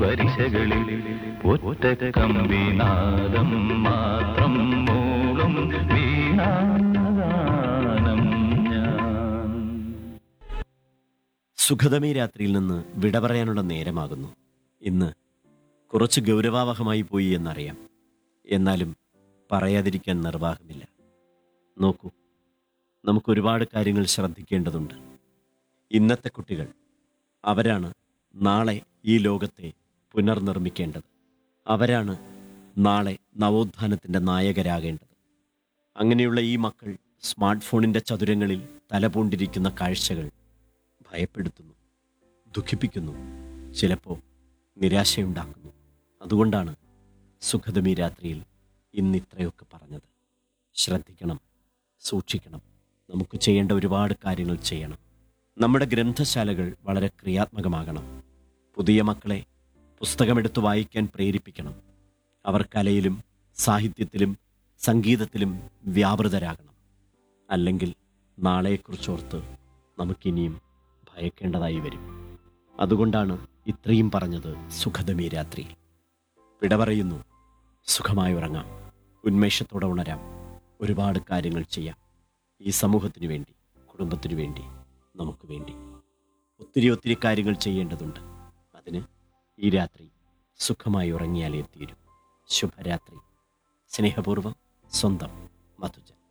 വരിശകളിൽ ഒറ്റ കമ്പിനാദം മാത്രം മൂളും വീണാഗാനം ഞാൻ സുഖതമേ രാത്രിയിൽ നിന്ന് വിട പറയാനുള്ള നേരമാകുന്നു ഇന്ന് കുറച്ച് ഗൗരവാവഹമായി പോയി എന്നറിയാം എന്നാലും പറയാതിരിക്കാൻ നിർവാഹമില്ല നോക്കൂ നമുക്ക് ഒരുപാട് കാര്യങ്ങൾ ശ്രദ്ധിക്കേണ്ടതുണ്ട് ഇന്നത്തെ കുട്ടികൾ അവരാണ് നാളെ ഈ ലോകത്തെ പുനർനിർമ്മിക്കേണ്ടത് അവരാണ് നാളെ നവോത്ഥാനത്തിൻ്റെ നായകരാകേണ്ടത് അങ്ങനെയുള്ള ഈ മക്കൾ സ്മാർട്ട് ഫോണിൻ്റെ ചതുരങ്ങളിൽ തലപൂണ്ടിരിക്കുന്ന കാഴ്ചകൾ ഭയപ്പെടുത്തുന്നു ദുഃഖിപ്പിക്കുന്നു ചിലപ്പോൾ നിരാശയുണ്ടാക്കുന്നു അതുകൊണ്ടാണ് സുഖദമി രാത്രിയിൽ ഇന്ന് ഇത്രയൊക്കെ പറഞ്ഞത് ശ്രദ്ധിക്കണം സൂക്ഷിക്കണം നമുക്ക് ചെയ്യേണ്ട ഒരുപാട് കാര്യങ്ങൾ ചെയ്യണം നമ്മുടെ ഗ്രന്ഥശാലകൾ വളരെ ക്രിയാത്മകമാകണം പുതിയ മക്കളെ പുസ്തകമെടുത്ത് വായിക്കാൻ പ്രേരിപ്പിക്കണം അവർ കലയിലും സാഹിത്യത്തിലും സംഗീതത്തിലും വ്യാപൃതരാകണം അല്ലെങ്കിൽ നാളെക്കുറിച്ചോർത്ത് നമുക്കിനിയും ഭയക്കേണ്ടതായി വരും അതുകൊണ്ടാണ് ഇത്രയും പറഞ്ഞത് സുഖദമി രാത്രിയിൽ വിട പറയുന്നു സുഖമായി ഉറങ്ങാം ഉന്മേഷത്തോടെ ഉണരാം ഒരുപാട് കാര്യങ്ങൾ ചെയ്യാം ഈ സമൂഹത്തിനു വേണ്ടി കുടുംബത്തിനു വേണ്ടി നമുക്ക് വേണ്ടി ഒത്തിരി ഒത്തിരി കാര്യങ്ങൾ ചെയ്യേണ്ടതുണ്ട് അതിന് ഈ രാത്രി സുഖമായി ഉറങ്ങിയാലേ തീരൂ ശുഭരാത്രി സ്നേഹപൂർവ്വം സ്വന്തം മധുജൻ